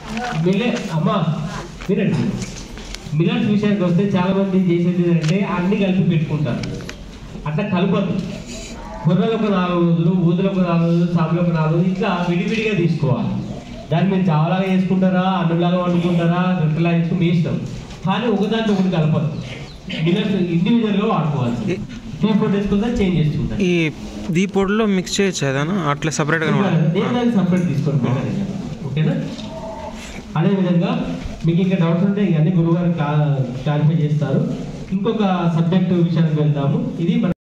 మిల్లె అమ్మా వినండి మిల్లెట్స్ విషయానికి వస్తే చాలా మంది చేసేది ఏంటంటే అన్ని కలిపి పెట్టుకుంటారు అట్లా కలపదు కొర్రలు ఒక నాలుగు రోజులు ఊదులు ఒక నాలుగు రోజులు సాములు ఒక నాలుగు రోజులు ఇట్లా విడివిడిగా తీసుకోవాలి దాన్ని మీరు చావలాగా చేసుకుంటారా అన్నంలాగా వండుకుంటారా రొట్టెలా చేసుకుని మీ ఇష్టం కానీ ఒకదాంట్లో ఒకటి కలపదు మిల్లెట్స్ ఇండివిజువల్గా వాడుకోవాలి టీ ఫుడ్ వేసుకుంటే చేంజ్ చేసుకుంటారు ఈ దీ పొడిలో మిక్స్ చేయొచ్చు ఏదైనా అట్లా సపరేట్గా నేను దాన్ని సపరేట్ తీసుకోండి better ఇంకా. ఓకేనా అదేవిధంగా మీకు ఇంకా డౌట్స్ ఉంటే ఇవన్నీ గురువు గారు క్లారిఫై చేస్తారు ఇంకొక సబ్జెక్ట్ విషయానికి వెళ్తాము ఇది మన